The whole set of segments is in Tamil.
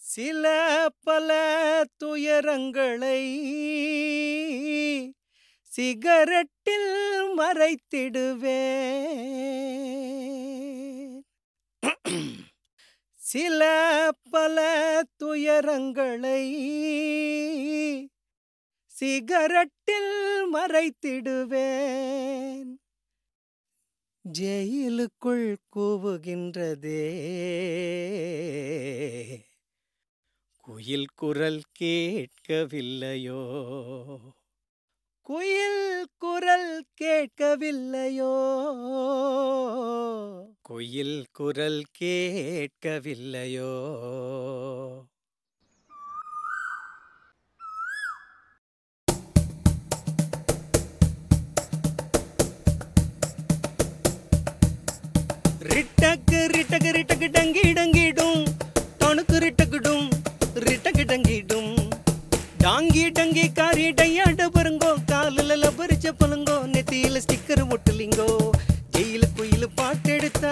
சில பல துயரங்களை சிகரெட்டில் மறைத்திடுவேன் சில பல துயரங்களை சிகரெட்டில் மறைத்திடுவேன் ஜெயிலுக்குள் கூவுகின்றதே குயில் குரல் கேட்கவில்லையோ குயில் குரல் கேட்கவில்லையோ குயில் குரல் கேட்கவில்லையோ ரிட்டக்கு ரிட்டக்கு ரிட்டக்கு டங்கி டங்கிடும் தொணுக்கு ரிட்டக்குடும் ரிட்டக்கு டங்கிடும் டாங்கி டங்கி காரி டையாட பருங்கோ காலில் லபரிச்ச பழுங்கோ நெத்தியில ஸ்டிக்கர் ஒட்டுலிங்கோ ஜெயில குயில் பாட்டெடுத்தா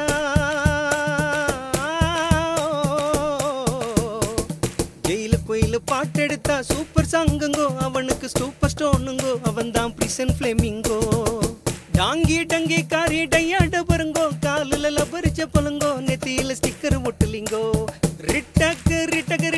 ஜெயில குயில் பாட்டெடுத்தா சூப்பர் சாங்குங்கோ அவனுக்கு சூப்பர் ஸ்டோனுங்கோ அவன் தான் பிரிசன் ஃபிளேமிங்கோ டாங்கி டங்கி காரி டையாட பருங்கோ காலில் லபரிச்ச பழுங்கோ நெத்தியில ஸ்டிக்கர் ஒட்டுலிங்கோ ரிட்டக்கு ரிட்டக்கு